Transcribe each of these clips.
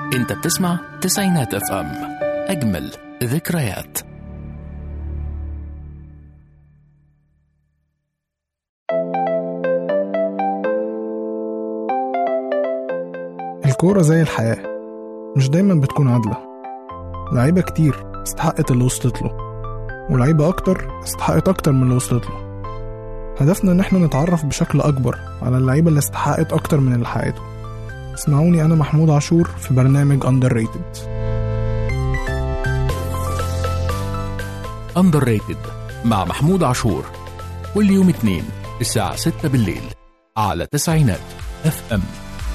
انت بتسمع تسعينات اف ام اجمل ذكريات الكورة زي الحياة مش دايما بتكون عادلة لعيبة كتير استحقت اللي وصلت له ولعيبة أكتر استحقت أكتر من اللي وصلت له هدفنا إن احنا نتعرف بشكل أكبر على اللعيبة اللي استحقت أكتر من اللي حققته اسمعوني أنا محمود عاشور في برنامج Underrated اندر ريتد مع محمود عاشور كل يوم اثنين الساعة 6 بالليل على تسعينات اف ام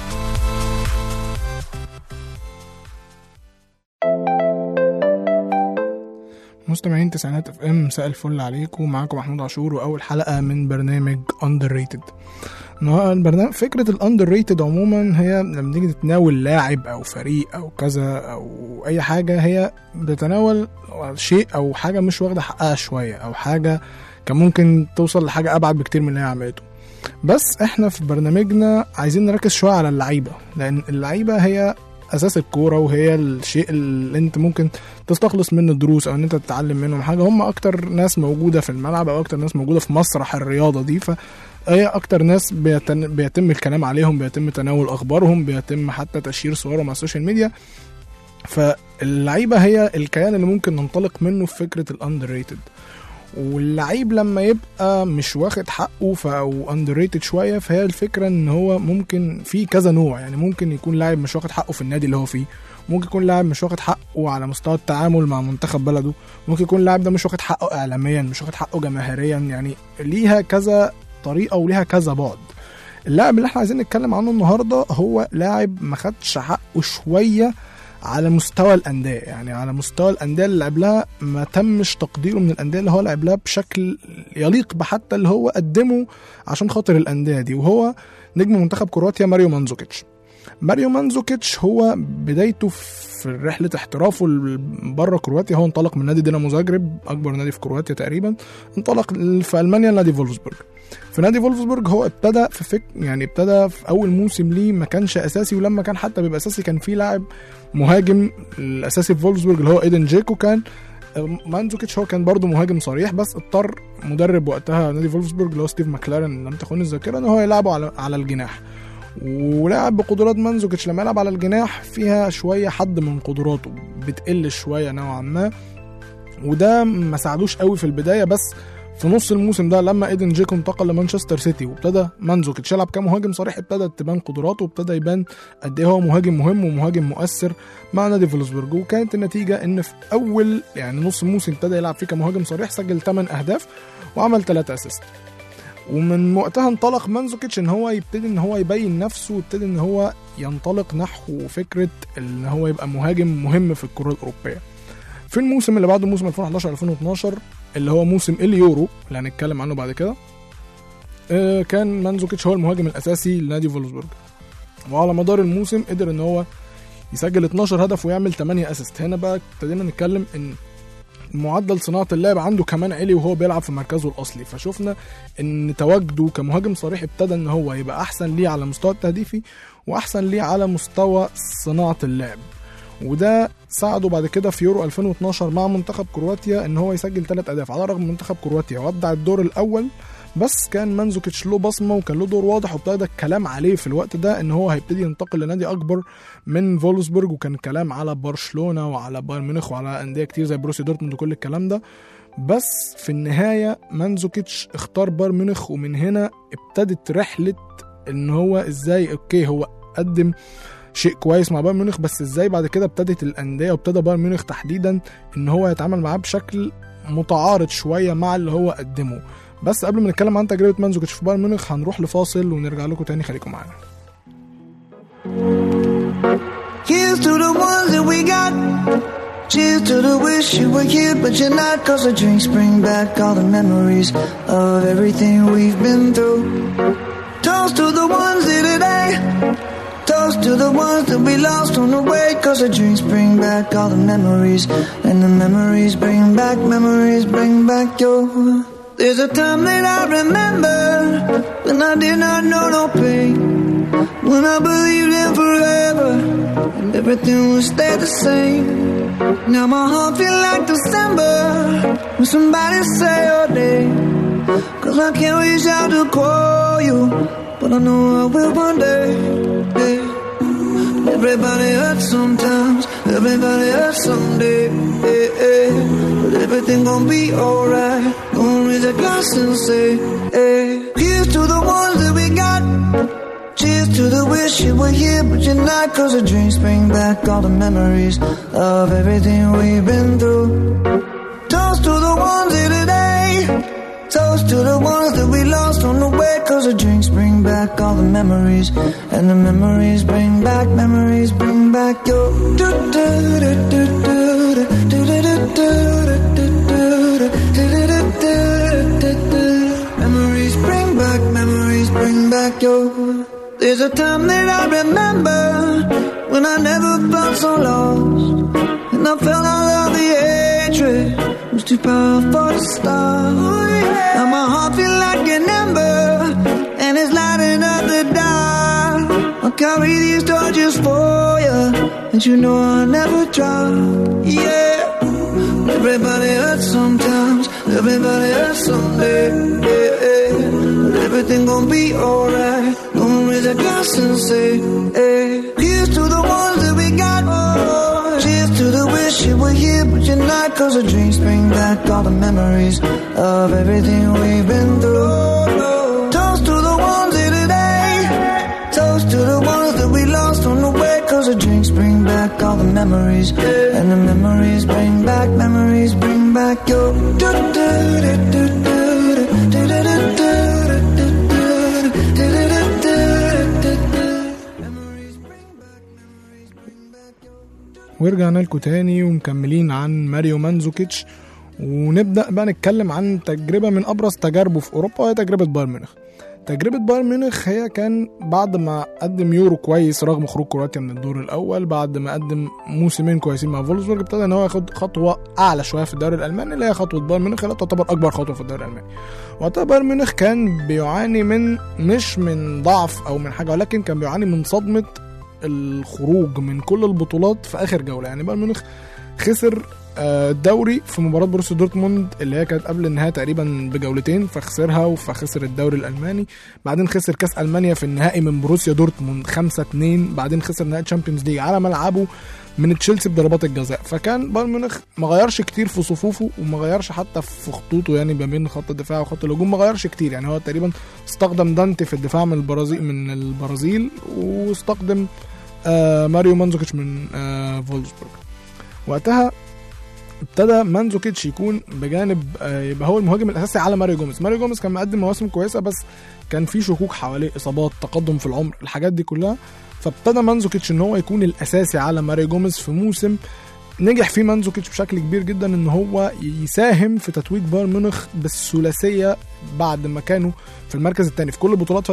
مستمعين تسعينات اف ام مساء الفل عليكم معاكم محمود عاشور واول حلقه من برنامج اندر ريتد البرنامج فكره الاندر ريتد عموما هي لما تيجي تتناول لاعب او فريق او كذا او اي حاجه هي بتتناول شيء او حاجه مش واخده حقها شويه او حاجه كان ممكن توصل لحاجه ابعد بكتير من اللي هي عملته بس احنا في برنامجنا عايزين نركز شويه على اللعيبه لان اللعيبه هي اساس الكوره وهي الشيء اللي انت ممكن تستخلص منه دروس او ان انت تتعلم منهم حاجه هم اكتر ناس موجوده في الملعب او اكتر ناس موجوده في مسرح الرياضه دي فهي اكتر ناس بيتن... بيتم الكلام عليهم بيتم تناول اخبارهم بيتم حتى تشهير صورهم على السوشيال ميديا فاللعيبه هي الكيان اللي ممكن ننطلق منه في فكره الاندر ريتد واللعيب لما يبقى مش واخد حقه ف- او اندر ريتد شويه فهي الفكره ان هو ممكن في كذا نوع يعني ممكن يكون لاعب مش واخد حقه في النادي اللي هو فيه ممكن يكون لاعب مش واخد حقه على مستوى التعامل مع منتخب بلده ممكن يكون اللاعب ده مش واخد حقه اعلاميا مش واخد حقه جماهيريا يعني ليها كذا طريقه وليها كذا بعد اللاعب اللي احنا عايزين نتكلم عنه النهارده هو لاعب ما خدش حقه شويه على مستوى الانديه يعني على مستوى الانديه اللي لعب لها ما تمش تقديره من الانديه اللي هو لعب لها بشكل يليق بحتى اللي هو قدمه عشان خاطر الانديه دي وهو نجم منتخب كرواتيا ماريو مانزوكيتش ماريو مانزوكيتش هو بدايته في رحله احترافه بره كرواتيا هو انطلق من نادي دينامو زاجرب اكبر نادي في كرواتيا تقريبا انطلق في المانيا لنادي فولفسبورج في نادي فولفسبورج هو ابتدى في فك يعني ابتدى في اول موسم ليه ما كانش اساسي ولما كان حتى بيبقى اساسي كان في لاعب مهاجم الاساسي في فولفسبورج اللي هو ايدن جيكو كان مانزوكيتش هو كان برضه مهاجم صريح بس اضطر مدرب وقتها نادي فولفسبورج اللي هو ستيف ماكلارن لم تخن الذاكره ان هو يلعبه على على الجناح ولعب بقدرات مانزوكيتش لما يلعب على الجناح فيها شويه حد من قدراته بتقل شويه نوعا ما وده ما ساعدوش قوي في البدايه بس في نص الموسم ده لما ايدن جيكو انتقل لمانشستر سيتي وابتدى مانزوكيتش يلعب كمهاجم صريح ابتدت تبان قدراته وابتدى يبان قد ايه هو مهاجم مهم ومهاجم مؤثر مع نادي فولسبورج وكانت النتيجه ان في اول يعني نص الموسم ابتدى يلعب فيه كمهاجم صريح سجل 8 اهداف وعمل 3 اسيست ومن وقتها انطلق مانزوكيتش ان هو يبتدي ان هو يبين نفسه ويبتدي ان هو ينطلق نحو فكره ان هو يبقى مهاجم مهم في الكره الاوروبيه في الموسم اللي بعده موسم 2011 2012 اللي هو موسم اليورو اللي هنتكلم عنه بعد كده آه، كان مانزوكيتش هو المهاجم الاساسي لنادي فولسبورج وعلى مدار الموسم قدر ان هو يسجل 12 هدف ويعمل 8 اسيست هنا بقى ابتدينا نتكلم ان معدل صناعه اللعب عنده كمان عالي وهو بيلعب في مركزه الاصلي فشفنا ان تواجده كمهاجم صريح ابتدى ان هو يبقى احسن ليه على مستوى التهديفي واحسن ليه على مستوى صناعه اللعب وده ساعده بعد كده في يورو 2012 مع منتخب كرواتيا ان هو يسجل ثلاث اهداف على الرغم من منتخب كرواتيا ودع الدور الاول بس كان مانزوكيتش له بصمه وكان له دور واضح وابتدى الكلام عليه في الوقت ده ان هو هيبتدي ينتقل لنادي اكبر من فولسبورج وكان الكلام على برشلونه وعلى بايرن ميونخ وعلى انديه كتير زي بروسيا دورتموند وكل الكلام ده بس في النهايه مانزوكيتش اختار بايرن ميونخ ومن هنا ابتدت رحله ان هو ازاي اوكي هو قدم شيء كويس مع بايرن ميونخ بس ازاي بعد كده ابتدت الانديه وابتدى بايرن ميونخ تحديدا ان هو يتعامل معاه بشكل متعارض شويه مع اللي هو قدمه بس قبل ما نتكلم عن تجربه مانزوكيتش في بايرن ميونخ هنروح لفاصل ونرجع لكم تاني خليكم معانا Here's to the ones that we got. Cheers to the wish you were here, but you're not. Cause the drinks bring back all the memories of everything we've been through. Toast to the ones here today. Toast to the ones that we lost on the way. Cause the drinks bring back all the memories. And the memories bring back, memories bring back your. There's a time that I remember when I did not know no pain. When I believed in forever, and everything will stay the same. Now my heart feel like December when somebody say your name. Cause I can't reach out to call you, but I know I will one day. Yeah. Everybody hurts sometimes, everybody hurts someday. Yeah, yeah. But everything gon' be alright. Gonna raise a glass and say, hey. Here's to the ones that we got. Cheers to the wish you were here, but you're not. Cause the drinks bring back all the memories of everything we've been through. Toast to the ones here today. Toast to the ones that we lost on the way. Cause the drinks bring back all the memories. And the memories bring back, memories bring back your. do do do do do do do do do do do do Memories bring back, memories bring back your. There's a time that I remember when I never felt so lost. And I felt all of the hatred was too powerful to stop. Now my heart feel like an ember and it's lighting up the dark. I'll carry these torches for you and you know I'll never drop. Yeah. Everybody hurts sometimes, everybody hurts someday. Yeah, yeah. But everything gon' be alright. Gonna raise a glass and say, hey. Here's to the ones that we got. Oh, cheers to the wish you were here, but you're not. Cause the drinks bring back all the memories of everything we've been through. Toast to the ones here today. Toast to the ones that we lost on the way. Cause the drinks bring back all the memories. And the memories bring back, memories bring back your. do do do do do do do do do ورجعنا لكم تاني ومكملين عن ماريو مانزوكيتش ونبدا بقى نتكلم عن تجربه من ابرز تجاربه في اوروبا وهي تجربه بايرن ميونخ تجربة بايرن ميونخ هي كان بعد ما قدم يورو كويس رغم خروج كرواتيا من الدور الاول بعد ما قدم موسمين كويسين مع فولسبورج ابتدى ان هو ياخد خطوه اعلى شويه في الدوري الالماني اللي هي خطوه بايرن ميونخ اللي تعتبر اكبر خطوه في الدوري الالماني وقتها بايرن ميونخ كان بيعاني من مش من ضعف او من حاجه ولكن كان بيعاني من صدمه الخروج من كل البطولات في اخر جوله يعني بايرن ميونخ خسر آه، الدوري في مباراه بروسيا دورتموند اللي هي كانت قبل النهايه تقريبا بجولتين فخسرها فخسر الدوري الالماني بعدين خسر كاس المانيا في النهائي من بروسيا دورتموند 5 2 بعدين خسر نهائي تشامبيونز ليج على ملعبه من تشيلسي بضربات الجزاء فكان بايرن ميونخ ما غيرش كتير في صفوفه وما غيرش حتى في خطوطه يعني ما بين خط الدفاع وخط الهجوم ما غيرش كتير يعني هو تقريبا استخدم دانتي في الدفاع من البرازيل من البرازيل واستخدم آه ماريو مانزوكيتش من آه فولسبورج وقتها ابتدى مانزوكيتش يكون بجانب آه، يبقى هو المهاجم الاساسي على ماريو جوميز ماريو جوميز كان مقدم مواسم كويسه بس كان في شكوك حواليه اصابات تقدم في العمر الحاجات دي كلها فابتدى مانزوكيتش ان هو يكون الاساسي على ماريو جوميز في موسم نجح فيه مانزوكيتش بشكل كبير جدا ان هو يساهم في تتويج بايرن ميونخ بالثلاثيه بعد ما كانوا في المركز الثاني في كل البطولات في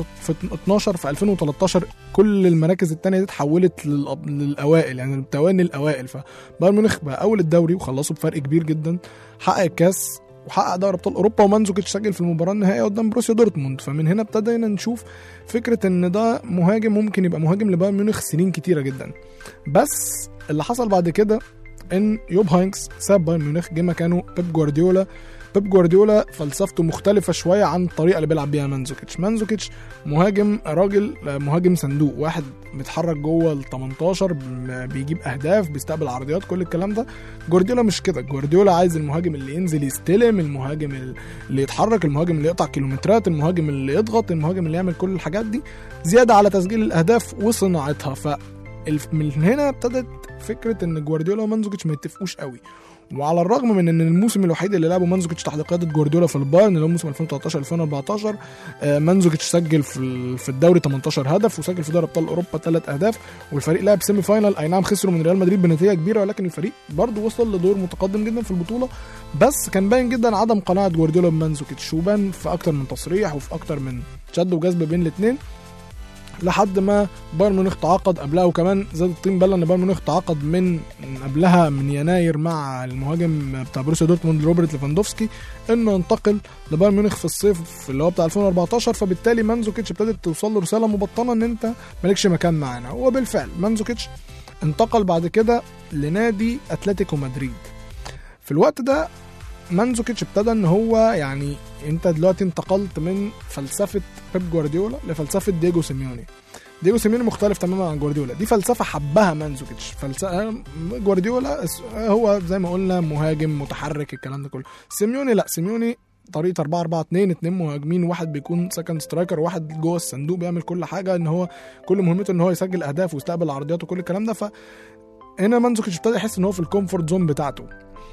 2012 في 2013 كل المراكز الثانيه دي اتحولت للأب- للاوائل يعني التواني الاوائل فبايرن ميونخ بقى اول الدوري وخلصوا بفرق كبير جدا حقق الكاس وحقق دوري ابطال اوروبا ومانزوكيتش سجل في المباراه النهائيه قدام بروسيا دورتموند فمن هنا ابتدينا نشوف فكره ان ده مهاجم ممكن يبقى مهاجم لبايرن ميونخ سنين كتيره جدا بس اللي حصل بعد كده ان يوب هاينكس ساب بايرن ميونخ جه مكانه بيب جوارديولا بيب جوارديولا فلسفته مختلفة شوية عن الطريقة اللي بيلعب بيها مانزوكيتش مانزوكيتش مهاجم راجل مهاجم صندوق واحد بيتحرك جوه ال 18 ب- بيجيب اهداف بيستقبل عرضيات كل الكلام ده جوارديولا مش كده جوارديولا عايز المهاجم اللي ينزل يستلم المهاجم اللي يتحرك المهاجم اللي يقطع كيلومترات المهاجم اللي يضغط المهاجم اللي يعمل كل الحاجات دي زيادة على تسجيل الاهداف وصناعتها ف الف- من هنا ابتدت فكره ان جوارديولا ومانزوكيتش ما يتفقوش قوي وعلى الرغم من ان الموسم الوحيد اللي لعبه مانزوكيتش تحت قياده جوارديولا في البايرن اللي هو موسم 2013 2014 آه، مانزوكيتش سجل في ال- في الدوري 18 هدف وسجل في دوري ابطال اوروبا ثلاث اهداف والفريق لعب سيمي فاينال اي نعم خسروا من ريال مدريد بنتيجه كبيره ولكن الفريق برضه وصل لدور متقدم جدا في البطوله بس كان باين جدا عدم قناعه جوارديولا بمانزوكيتش وبان في اكتر من تصريح وفي اكتر من شد وجذب بين الاثنين لحد ما بايرن ميونخ تعاقد قبلها وكمان زاد الطين بله ان بايرن ميونخ تعاقد من من قبلها من يناير مع المهاجم بتاع بروسيا دورتموند روبرت ليفاندوفسكي انه ينتقل لبايرن ميونخ في الصيف اللي هو بتاع 2014 فبالتالي مانزوكيتش ابتدت توصل له رساله مبطنه ان انت مالكش مكان معانا وبالفعل مانزوكيتش انتقل بعد كده لنادي اتلتيكو مدريد في الوقت ده مانزوكيتش ابتدى ان هو يعني انت دلوقتي انتقلت من فلسفه بيب جوارديولا لفلسفه دييجو سيميوني دييجو سيميوني مختلف تماما عن جوارديولا دي فلسفه حبها مانزوكيتش فلسفه جوارديولا هو زي ما قلنا مهاجم متحرك الكلام ده كله سيميوني لا سيميوني طريقه 4 4 2 اتنين مهاجمين واحد بيكون سكند سترايكر وواحد جوه الصندوق بيعمل كل حاجه ان هو كل مهمته ان هو يسجل اهداف ويستقبل عرضيات وكل الكلام ده ف هنا مانزوكيتش ابتدى يحس ان هو في الكومفورت زون بتاعته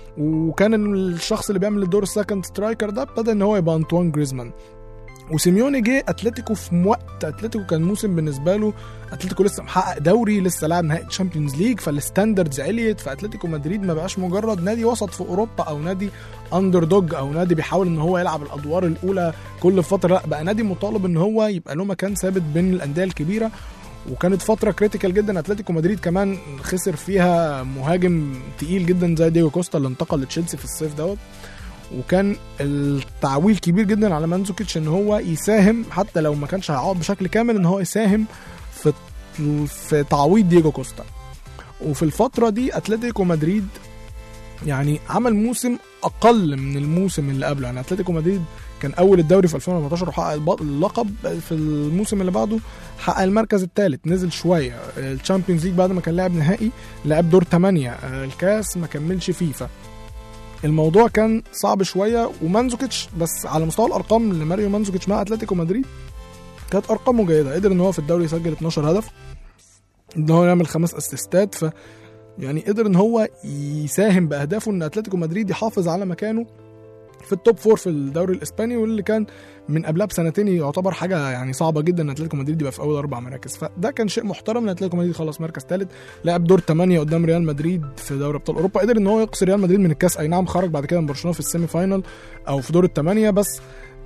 وكان الشخص اللي بيعمل الدور السكند سترايكر ده ابتدى ان هو يبقى انطوان جريزمان وسيميوني جه اتلتيكو في وقت اتلتيكو كان موسم بالنسبه له اتلتيكو لسه محقق دوري لسه لاعب نهائي تشامبيونز ليج فالستاندردز عليت فاتلتيكو مدريد ما بقاش مجرد نادي وسط في اوروبا او نادي اندر دوج او نادي بيحاول ان هو يلعب الادوار الاولى كل فتره لا بقى نادي مطالب ان هو يبقى له مكان ثابت بين الانديه الكبيره وكانت فتره كريتيكال جدا اتلتيكو مدريد كمان خسر فيها مهاجم تقيل جدا زي ديجو كوستا اللي انتقل لتشيلسي في الصيف دوت وكان التعويل كبير جدا على مانزوكيتش ان هو يساهم حتى لو ما كانش هيقعد بشكل كامل ان هو يساهم في في تعويض ديجو كوستا وفي الفتره دي اتلتيكو مدريد يعني عمل موسم اقل من الموسم اللي قبله يعني اتلتيكو مدريد كان اول الدوري في 2014 وحقق اللقب في الموسم اللي بعده حقق المركز الثالث نزل شويه الشامبيونز ليج بعد ما كان لاعب نهائي لعب دور 8 الكاس ما كملش فيفا الموضوع كان صعب شويه ومانزوكيتش بس على مستوى الارقام اللي ماريو مانزوكيتش مع اتلتيكو مدريد كانت ارقامه جيده قدر ان هو في الدوري يسجل 12 هدف ان هو يعمل خمس اسيستات ف يعني قدر ان هو يساهم باهدافه ان اتلتيكو مدريد يحافظ على مكانه في التوب فور في الدوري الاسباني واللي كان من قبلها بسنتين يعتبر حاجه يعني صعبه جدا ان اتلتيكو مدريد يبقى في اول اربع مراكز فده كان شيء محترم ان اتلتيكو مدريد خلص مركز ثالث لعب دور 8 قدام ريال مدريد في دوري ابطال اوروبا قدر ان هو يقصي ريال مدريد من الكاس اي نعم خرج بعد كده من برشلونه في السيمي فاينال او في دور الثمانيه بس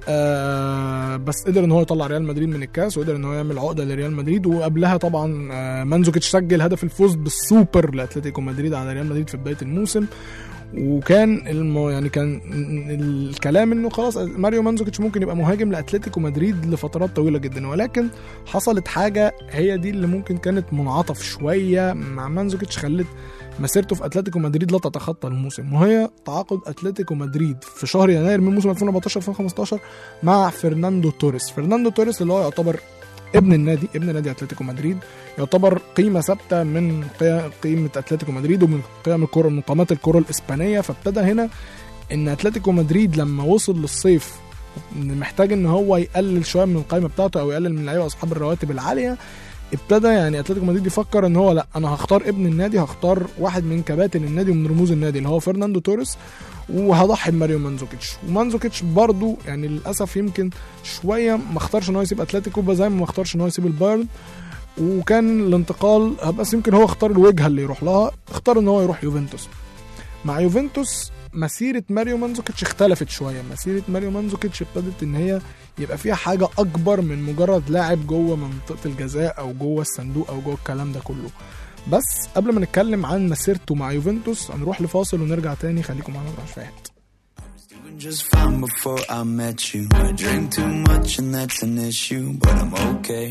آه بس قدر ان هو يطلع ريال مدريد من الكاس وقدر ان هو يعمل عقده لريال مدريد وقبلها طبعا آه مانزوكيتش سجل هدف الفوز بالسوبر لاتلتيكو مدريد على ريال مدريد في بدايه الموسم وكان المو يعني كان الكلام انه خلاص ماريو مانزوكيتش ممكن يبقى مهاجم لاتلتيكو مدريد لفترات طويله جدا ولكن حصلت حاجه هي دي اللي ممكن كانت منعطف شويه مع مانزوكيتش خلت مسيرته في اتلتيكو مدريد لا تتخطى الموسم وهي تعاقد اتلتيكو مدريد في شهر يناير من موسم 2014 2015 مع فرناندو توريس فرناندو توريس اللي هو يعتبر ابن النادي ابن نادي اتلتيكو مدريد يعتبر قيمه ثابته من قيمه اتلتيكو مدريد ومن قيم الكره من قامات الكره الاسبانيه فابتدى هنا ان اتلتيكو مدريد لما وصل للصيف محتاج ان هو يقلل شويه من القائمه بتاعته او يقلل من اللعيبه اصحاب الرواتب العاليه ابتدى يعني اتلتيكو مدريد يفكر ان هو لا انا هختار ابن النادي هختار واحد من كباتن النادي ومن رموز النادي اللي هو فرناندو توريس وهضحي بماريو مانزوكيتش ومانزوكيتش برضو يعني للاسف يمكن شويه ما اختارش ان هو يسيب اتلتيكو زي ما اختارش ان هو يسيب البايرن وكان الانتقال بس يمكن هو اختار الوجهه اللي يروح لها اختار ان هو يروح يوفنتوس مع يوفنتوس مسيرة ماريو مانزوكيتش اختلفت شوية مسيرة ماريو مانزوكيتش ابتدت ان هي يبقى فيها حاجة اكبر من مجرد لاعب جوه منطقة الجزاء او جوه الصندوق او جوه الكلام ده كله بس قبل ما نتكلم عن مسيرته مع يوفنتوس هنروح لفاصل ونرجع تاني خليكم معانا مش فاهم Doing just fine before I met you. I drink too much and that's an issue, but I'm okay.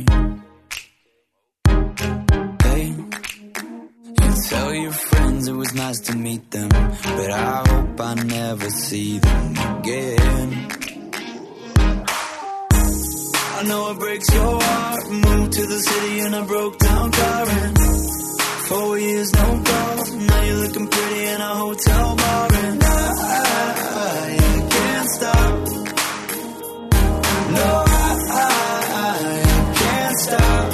Hey, you tell your friends it was nice to meet them, but I hope I never see them again. I know it breaks your heart. Moved to the city in a broke down car and four years no call. Now you're looking pretty in a hotel bar and I, I can't stop. No, I, I can't stop.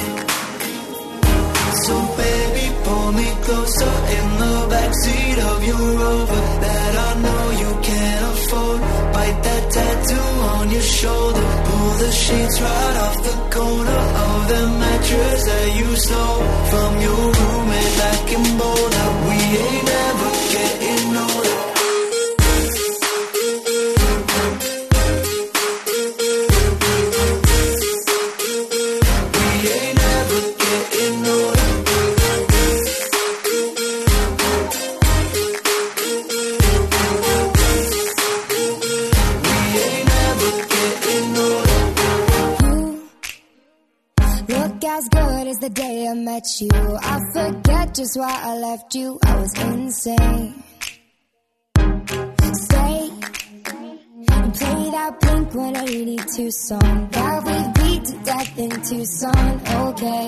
So baby, pull me closer in the backseat of your Rover that I know you can't afford. Bite that tattoo on your shoulder. Pull the sheets right off the corner of the mattress that you stole from your roommate back in Boulder. We ain't never getting older. We ain't never getting older. We ain't never getting older. You're back as good as the day I met you. I forget just why I left you. I was insane. Stay and play that Blink 182 song that we beat to death in Tucson. Okay.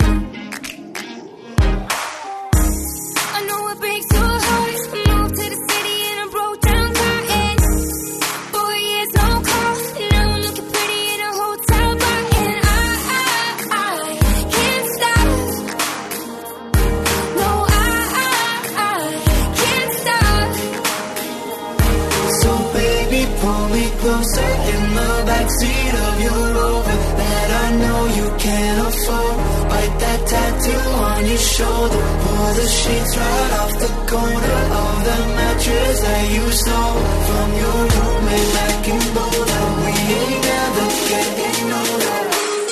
I know it breaks your heart. Moved to the city and I broke down crying. Four years no call. Now I'm looking pretty in a hotel bar, and I, I, I can't stop. No, I, I, I can't stop. So baby, pull me closer in the backseat of your Rover that I know you can't afford. Bite that tattoo on your shoulder. Pull the sheets right off the corner of the mattress that you stole from your roommate back in Boulder. We ain't never getting older.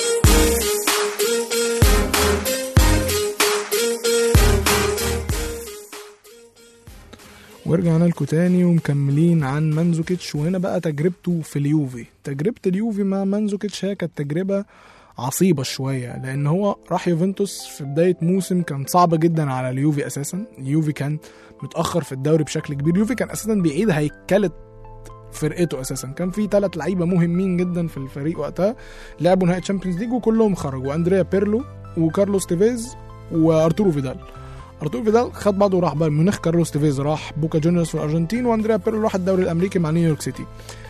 ورجعنا لكم تاني ومكملين عن مانزوكيتش وهنا بقى تجربته في اليوفي تجربة اليوفي مع مانزوكيتش هي كانت تجربة عصيبة شوية لأن هو راح يوفنتوس في بداية موسم كان صعبة جدا على اليوفي أساسا اليوفي كان متأخر في الدوري بشكل كبير اليوفي كان أساسا بيعيد هيكلة فرقته اساسا كان في ثلاث لعيبه مهمين جدا في الفريق وقتها لعبوا نهائي تشامبيونز ليج وكلهم خرجوا اندريا بيرلو وكارلوس تيفيز وارتورو فيدال ارتورو فيدال خد بعضه وراح بايرن ميونخ كارلوس تيفيز راح بوكا جونيورز في الارجنتين واندريا بيرلو راح الدوري الامريكي مع نيويورك سيتي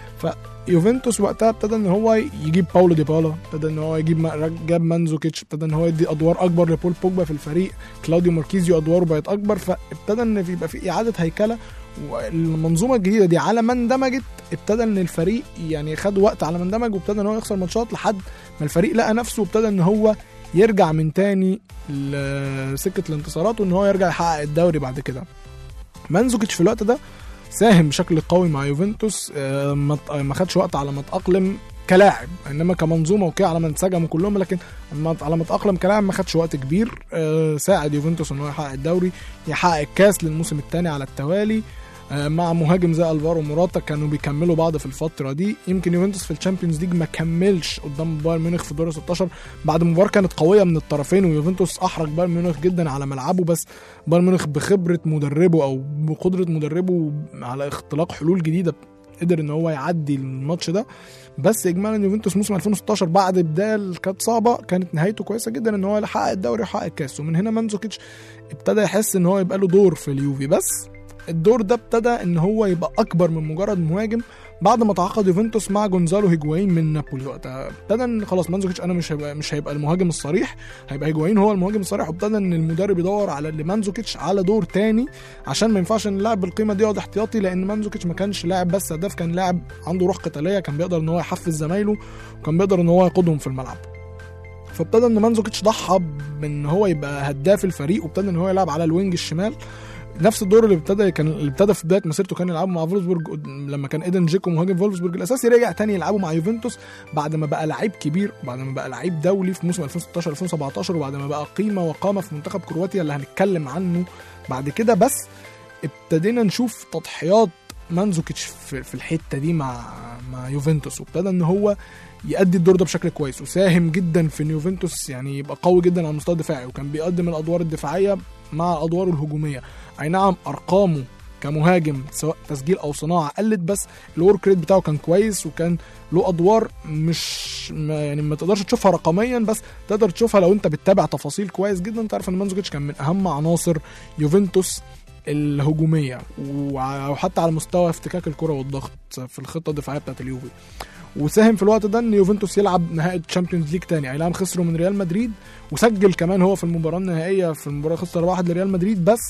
فيوفنتوس وقتها ابتدى ان هو يجيب باولو ديبالا ابتدى ان هو يجيب جاب مانزوكيتش ابتدى ان هو يدي ادوار اكبر لبول بوجبا في الفريق كلاوديو ماركيزيو ادواره بقت اكبر فابتدى ان يبقى في اعاده هيكله والمنظومه الجديده دي على ما اندمجت ابتدى ان الفريق يعني خد وقت على ما اندمج وابتدى ان هو يخسر ماتشات لحد ما الفريق لقى نفسه وابتدى ان هو يرجع من تاني لسكه الانتصارات وان هو يرجع يحقق الدوري بعد كده مانزوكيتش في الوقت ده ساهم بشكل قوي مع يوفنتوس آه، ما ت- ما خدش وقت على ما تأقلم كلاعب انما كمنظومه وكده على ما انسجموا كلهم لكن أما على ما تأقلم كلاعب ما خدش وقت كبير آه، ساعد يوفنتوس ان هو يحقق الدوري يحقق الكاس للموسم الثاني على التوالي آه، مع مهاجم زي الفارو موراتا كانوا بيكملوا بعض في الفتره دي يمكن يوفنتوس في الشامبيونز ليج ما كملش قدام بايرن ميونخ في دور 16 بعد مباراه كانت قويه من الطرفين ويوفنتوس احرج بايرن ميونخ جدا على ملعبه بس بايرن ميونخ بخبره مدربه او بقدره مدربه على اختلاق حلول جديده قدر ان هو يعدي الماتش ده بس اجمالا يوفنتوس موسم 2016 بعد بدايه كانت صعبه كانت نهايته كويسه جدا ان هو يحقق الدوري ويحقق الكاس ومن هنا مانزوكيتش ابتدى يحس ان هو يبقى له دور في اليوفي بس الدور ده ابتدى ان هو يبقى اكبر من مجرد مهاجم بعد ما تعاقد يوفنتوس مع جونزالو هيجوايين من نابولي وقتها ابتدى ان خلاص مانزوكيتش انا مش هيبقى مش هيبقى المهاجم الصريح هيبقى هيجوايين هو المهاجم الصريح وابتدى ان المدرب يدور على اللي مانزوكيتش على دور تاني عشان ما ينفعش ان اللاعب بالقيمه دي يقعد احتياطي لان مانزوكيتش ما كانش لاعب بس هداف كان لاعب عنده روح قتاليه كان بيقدر ان هو يحفز زمايله وكان بيقدر ان هو يقودهم في الملعب فابتدى ان مانزوكيتش ضحى بان هو يبقى هداف الفريق وابتدى ان هو يلعب على الوينج الشمال نفس الدور اللي ابتدى كان اللي ابتدى في بدايه مسيرته كان يلعبه مع فولفسبورج قد- لما كان ايدن جيكو مهاجم فولفسبورج الاساسي رجع تاني يلعبه مع يوفنتوس بعد ما بقى لعيب كبير وبعد ما بقى لعيب دولي في موسم 2016 2017 وبعد ما بقى قيمه وقامه في منتخب كرواتيا اللي هنتكلم عنه بعد كده بس ابتدينا نشوف تضحيات مانزوكيتش في, في الحته دي مع مع يوفنتوس وابتدى ان هو يأدي الدور ده بشكل كويس وساهم جدا في ان يوفنتوس يعني يبقى قوي جدا على المستوى الدفاعي وكان بيقدم الادوار الدفاعيه مع ادواره الهجوميه اي نعم ارقامه كمهاجم سواء تسجيل او صناعه قلت بس الورك ريت بتاعه كان كويس وكان له ادوار مش ما يعني ما تقدرش تشوفها رقميا بس تقدر تشوفها لو انت بتتابع تفاصيل كويس جدا تعرف ان مانزوكيتش كان من اهم عناصر يوفنتوس الهجوميه وع- وحتى على مستوى افتكاك الكره والضغط في الخطه الدفاعيه بتاعت اليوفي وساهم في الوقت ده ان يوفنتوس يلعب نهائي تشامبيونز ليج تاني اي نعم خسروا من ريال مدريد وسجل كمان هو في المباراه النهائيه في المباراه خسر واحد لريال مدريد بس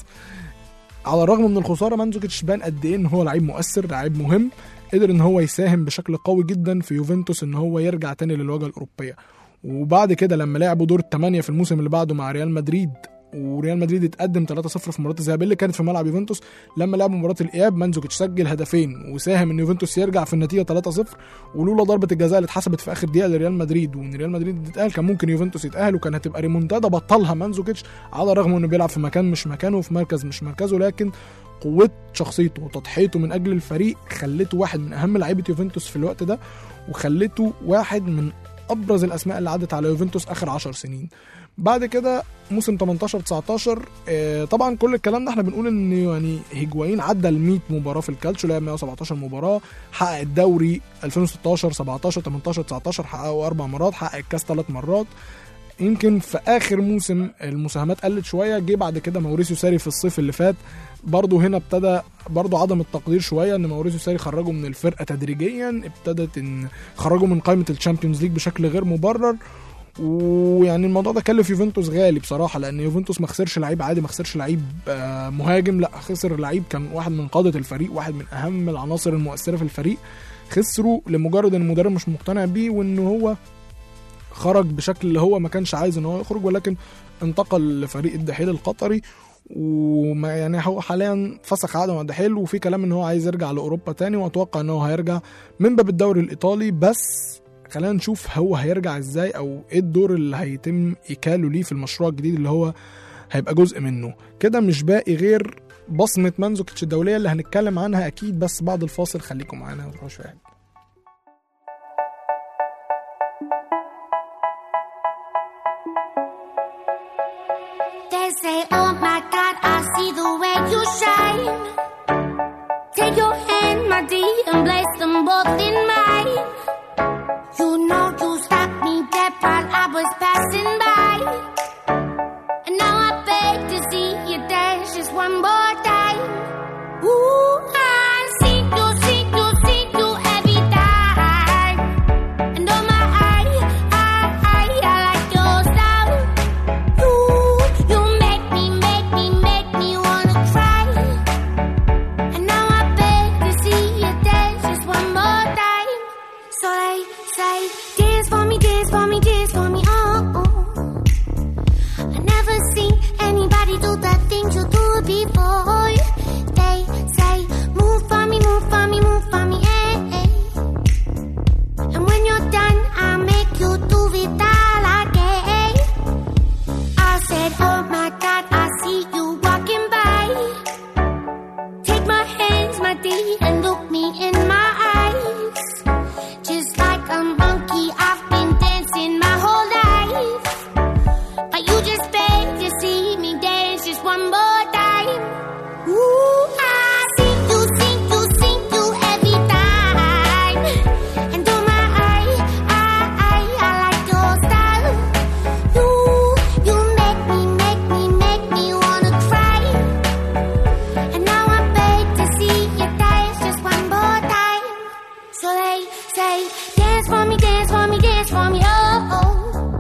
على الرغم من الخساره مانزوكيتش بان قد ايه ان هو لعيب مؤثر لعيب مهم قدر ان هو يساهم بشكل قوي جدا في يوفنتوس ان هو يرجع تاني للواجهه الاوروبيه وبعد كده لما لعبوا دور الثمانيه في الموسم اللي بعده مع ريال مدريد وريال مدريد اتقدم 3-0 في مباراه الذهاب اللي كانت في ملعب يوفنتوس لما لعبوا مباراه الاياب مانزوكيتش سجل هدفين وساهم ان يوفنتوس يرجع في النتيجه 3-0 ولولا ضربه الجزاء اللي اتحسبت في اخر دقيقه لريال مدريد وان ريال مدريد يتاهل كان ممكن يوفنتوس يتاهل وكان هتبقى ريمونتادا بطلها مانزوكيتش على الرغم انه بيلعب في مكان مش مكانه وفي مركز مش مركزه لكن قوه شخصيته وتضحيته من اجل الفريق خلته واحد من اهم لعيبه يوفنتوس في الوقت ده وخلته واحد من ابرز الاسماء اللي عدت على يوفنتوس اخر 10 سنين بعد كده موسم 18 19 آه، طبعا كل الكلام ده احنا بنقول ان يعني هيجوايين عدى ال 100 مباراه في الكالتشو لعب 117 مباراه حقق الدوري 2016 17 18 19 حققه اربع مرات حقق الكاس ثلاث مرات يمكن في اخر موسم المساهمات قلت شويه جه بعد كده ماوريسيو ساري في الصيف اللي فات برضه هنا ابتدى برضه عدم التقدير شويه ان ماوريسيو ساري خرجه من الفرقه تدريجيا ابتدت ان خرجه من قائمه الشامبيونز ليج بشكل غير مبرر ويعني الموضوع ده كلف يوفنتوس غالي بصراحه لان يوفنتوس ما خسرش لعيب عادي ما خسرش لعيب آه، مهاجم لا خسر لعيب كان واحد من قاده الفريق واحد من اهم العناصر المؤثره في الفريق خسروا لمجرد ان المدرب مش مقتنع بيه وان هو خرج بشكل اللي هو ما كانش عايز ان هو يخرج ولكن انتقل لفريق الدحيل القطري وما يعني هو حاليا فسخ عقده مع الدحيل وفي كلام ان هو عايز يرجع لاوروبا تاني واتوقع ان هو هيرجع من باب الدوري الايطالي بس خلينا نشوف هو هيرجع ازاي او ايه الدور اللي هيتم ايكاله ليه في المشروع الجديد اللي هو هيبقى جزء منه كده مش باقي غير بصمة مانزوكيتش الدولية اللي هنتكلم عنها أكيد بس بعد الفاصل خليكم معانا ما تروحوش في حتة. They say, Oh my God, I see the way you shine. Take your hand, my dear, and place them both in mine. You know you stopped me dead while I was passing by. And now I beg to see you dance just one more time. Ooh, I see you, see you, see you every time. And oh my, I, I, I, I like your style. You, you make me, make me, make me wanna cry. And now I beg to see you dance just one more time. So they say, dance for me, dance for me, dance for me, oh. oh. I never seen anybody do the things you do before. They say, move for me, move for me, move for me, eh, eh. And when you're done, I'll make you do it all again. I said, Oh my God, I see you walking by. Take my hands, my dear, and look me in my eyes. Just like a monkey, I've been dancing my whole life. But you just beg to see me dance just one more time. Ooh, I see you, see you, see you every time. And oh my, I, I, I, I like your style. You, you make me, make me, make me wanna cry. And now I beg to see you dance just one more time. So they say, dance for me, dance for me, dance for me, oh. oh.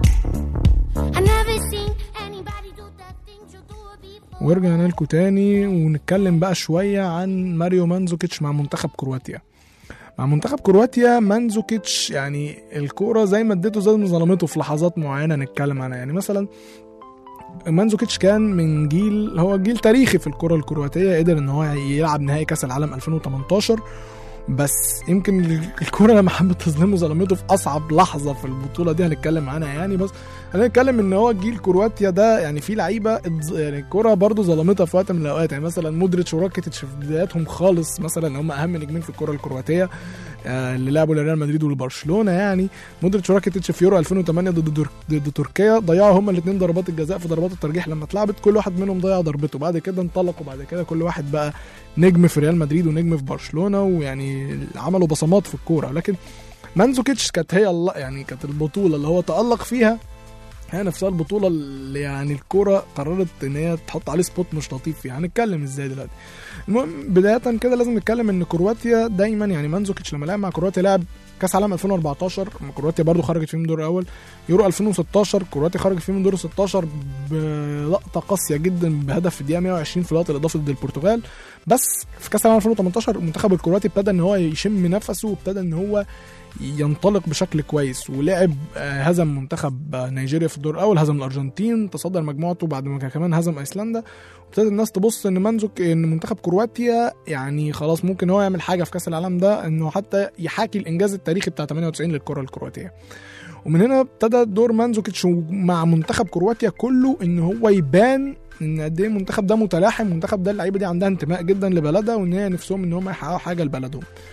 I never seen anybody do the things you do before. ورجعنا لكم تاني ونتكلم بقى شوية عن ماريو مانزوكيتش مع منتخب كرواتيا مع منتخب كرواتيا مانزوكيتش يعني الكورة زي ما اديته زي ما ظلمته في لحظات معينة نتكلم عنها يعني مثلا مانزوكيتش كان من جيل هو جيل تاريخي في الكرة الكرواتية قدر ان هو يلعب نهائي كاس العالم 2018 بس يمكن الكوره لما حبت تظلمه ظلمته في اصعب لحظه في البطوله دي هنتكلم عنها يعني بس خلينا نتكلم ان هو جيل كرواتيا ده يعني في لعيبه اتظ- يعني الكوره برضه ظلمتها في وقت من الاوقات يعني مثلا مودريتش وراكيتيتش في بداياتهم خالص مثلا هم اهم نجمين في الكره الكرواتيه آه، اللي لعبوا لريال مدريد ولبرشلونه يعني مودريتش وراكيتيتش في يورو 2008 ضد دور- ضد تركيا ضيعوا هما الاثنين ضربات الجزاء في ضربات الترجيح لما اتلعبت كل واحد منهم ضيع ضربته بعد كده انطلقوا بعد كده كل واحد بقى نجم في ريال مدريد ونجم في برشلونه ويعني عملوا بصمات في الكوره لكن مانزوكيتش كانت هي الله يعني كانت البطوله اللي هو تالق فيها هي نفسها البطوله اللي يعني الكوره قررت ان هي تحط عليه سبوت مش لطيف فيها هنتكلم ازاي دلوقتي المهم بدايه كده لازم نتكلم ان كرواتيا دايما يعني مانزوكيتش لما لعب مع كرواتيا لعب كاس عالم 2014 كرواتيا برضو خرجت فيه من دور الاول يورو 2016 كرواتيا خرجت فيه من دور 16 بلقطه قاسيه جدا بهدف في الدقيقه 120 في الوقت الاضافي ضد البرتغال بس في كاس العالم 2018 المنتخب الكرواتي ابتدى ان هو يشم نفسه وابتدى ان هو ينطلق بشكل كويس ولعب آه، هزم منتخب آه، نيجيريا في الدور الاول هزم الارجنتين تصدر مجموعته بعد ما كان كمان هزم ايسلندا وابتدت الناس تبص ان منزوك ان منتخب كرواتيا يعني خلاص ممكن هو يعمل حاجه في كاس العالم ده انه حتى يحاكي الانجاز التاريخي بتاع 98 للكره الكرواتيه ومن هنا ابتدى دور مانزوكيتش مع منتخب كرواتيا كله ان هو يبان ان قد ايه المنتخب ده متلاحم المنتخب ده اللعيبه دي عندها انتماء جدا لبلدها وان هي نفسهم ان هم يحققوا حاجه لبلدهم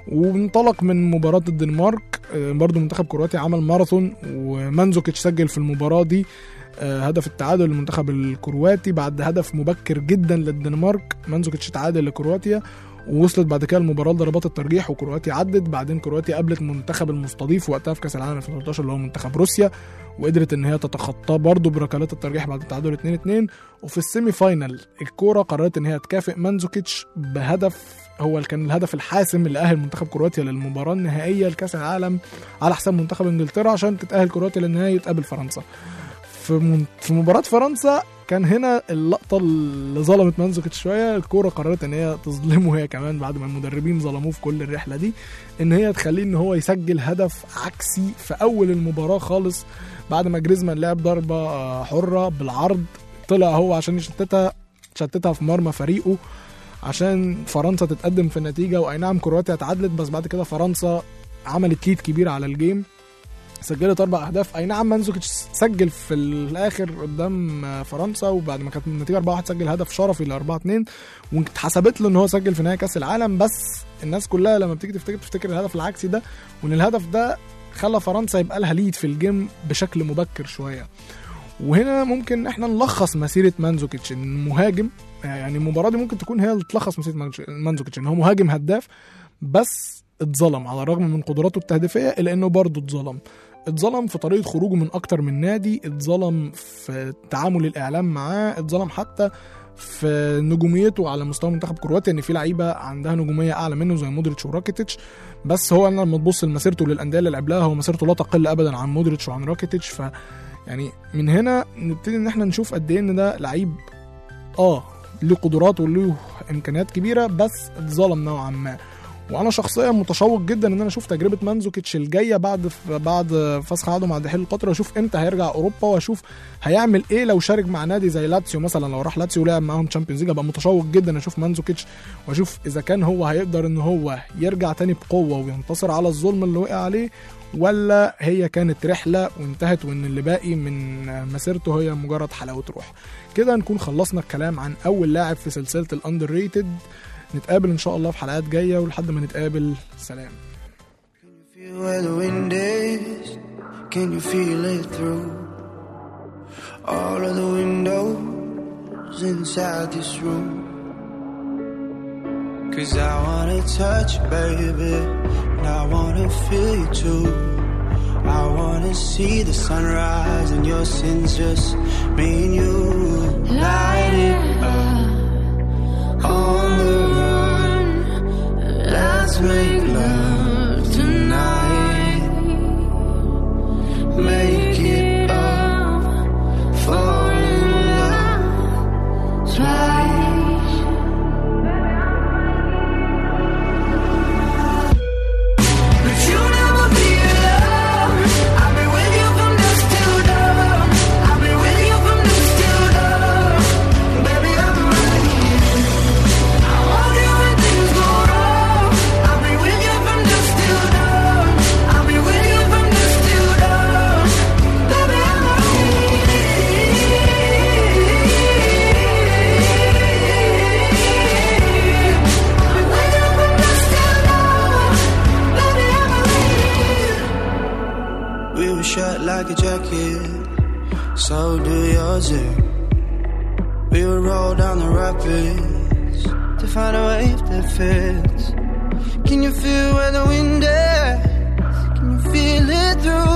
وانطلق من مباراة الدنمارك آه، برضو منتخب كرواتيا عمل ماراثون ومانزوكيتش سجل في المباراة دي آه، هدف التعادل للمنتخب الكرواتي بعد هدف مبكر جدا للدنمارك مانزوكيتش تعادل لكرواتيا ووصلت بعد كده المباراه لضربات الترجيح وكرواتيا عدت بعدين كرواتيا قابلت المنتخب المستضيف وقتها في كاس العالم 2013 اللي هو منتخب روسيا وقدرت ان هي تتخطاه برضه بركلات الترجيح بعد التعادل 2 2 وفي السيمي فاينل الكوره قررت ان هي تكافئ مانزوكيتش بهدف هو اللي كان الهدف الحاسم اللي اهل منتخب كرواتيا للمباراه النهائيه لكاس العالم على حساب منتخب انجلترا عشان تتاهل كرواتيا للنهائي وتقابل فرنسا في من- في مباراه فرنسا كان هنا اللقطه اللي ظلمت مانزوكيتش شويه الكوره قررت ان هي تظلمه هي كمان بعد ما المدربين ظلموه في كل الرحله دي ان هي تخليه ان هو يسجل هدف عكسي في اول المباراه خالص بعد ما جريزمان لعب ضربه آه، حره بالعرض طلع هو عشان يشتتها شتتها في مرمى فريقه عشان فرنسا تتقدم في النتيجه واي نعم كرواتيا اتعادلت بس بعد كده فرنسا عملت ليد كبير على الجيم سجلت اربع اهداف اي نعم مانزوكيتش سجل في الاخر قدام آه، فرنسا وبعد ما كانت النتيجه 4 1 سجل هدف شرفي ل 4 2 واتحسبت له ان هو سجل في نهائي كاس العالم بس الناس كلها لما بتيجي تفتكر تفتكر الهدف العكسي ده وان الهدف ده خلى فرنسا يبقى لها ليد في الجيم بشكل مبكر شويه وهنا ممكن احنا نلخص مسيره مانزوكيتش ان مهاجم يعني المباراه دي ممكن تكون هي اللي تلخص مسيره مانج- مانزوكيتش ان هو مهاجم هداف بس اتظلم على الرغم من قدراته التهديفيه الا انه برضه اتظلم اتظلم في طريقه خروجه من اكتر من نادي اتظلم في تعامل الاعلام معاه اتظلم حتى في نجوميته على مستوى منتخب كرواتيا ان في لعيبه عندها نجوميه اعلى منه زي مودريتش وراكيتيتش بس هو انا لما تبص لمسيرته للانديه اللي لعب لها هو مسيرته لا تقل ابدا عن مودريتش وعن راكيتيتش ف يعني من هنا نبتدي ان احنا نشوف قد ايه ان ده لعيب اه له قدرات وله امكانيات كبيره بس اتظلم نوعا ما وانا شخصيا متشوق جدا ان انا اشوف تجربه مانزوكيتش الجايه بعد بعد فسخ عقده مع دحيل القطر واشوف امتى هيرجع اوروبا واشوف هيعمل ايه لو شارك مع نادي زي لاتسيو مثلا لو راح لاتسيو ولعب معاهم تشامبيونز ليج ابقى متشوق جدا اشوف مانزوكيتش واشوف اذا كان هو هيقدر ان هو يرجع تاني بقوه وينتصر على الظلم اللي وقع عليه ولا هي كانت رحله وانتهت وان اللي باقي من مسيرته هي مجرد حلاوه روح كده نكون خلصنا الكلام عن اول لاعب في سلسله الاندر ريتد نتقابل ان شاء الله في حلقات جايه ولحد ما نتقابل سلام Feel where the wind is? Can you feel it through all of the windows inside this room? Cause I wanna touch you, baby, and I wanna feel you too. I wanna see the sunrise and your sins just me and you. Light it up on the run. Let's make love tonight. Make it up, fall in love twice. But you'll never be alone. I'll be with you from dusk till dawn. I'll be with you from dusk till dawn. Baby, I'm right here. I want you when things go wrong. I'll be with you from dusk till dawn. I'll be with you from dusk till dawn. Baby, I'm right here. I'll be with you from dusk till dawn. Baby, I'm right here. We were shut like a jacket, so do yours. eh? We would roll down the rapids to find a wave that fits. Can you feel where the wind is? Can you feel it through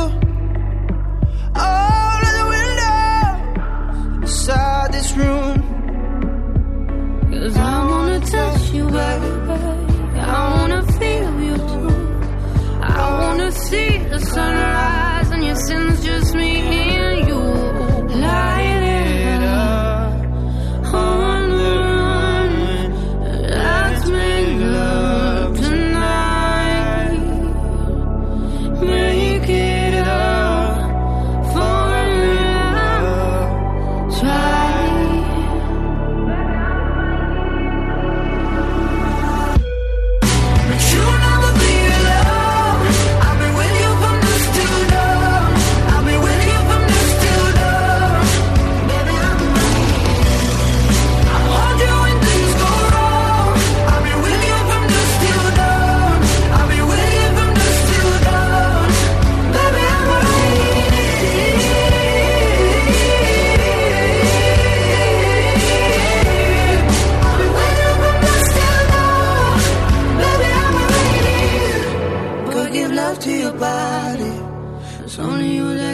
all of the windows inside this room? Cause I wanna touch you, baby. I wanna feel you too. I wanna see the sunrise and your sins just me and you. Light it up on the run. Let's make love tonight. Make it up for love. Try. But you'll never be alone. I'll be with you from dusk till dawn. I'll be with you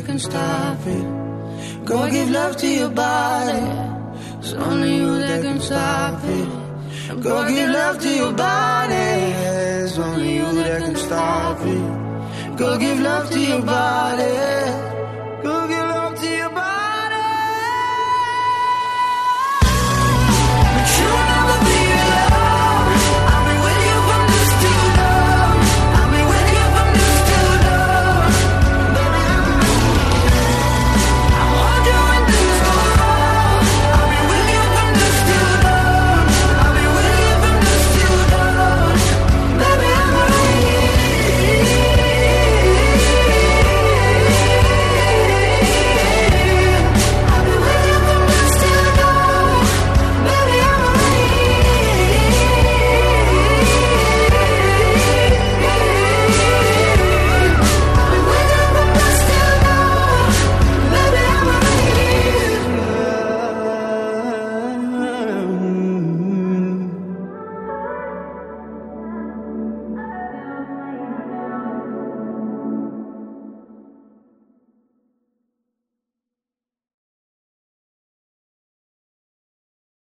that can stop it. Go give love to your body. It's only you that can stop it. Go give love to your body. It's only you that can stop it. Go give love to your body.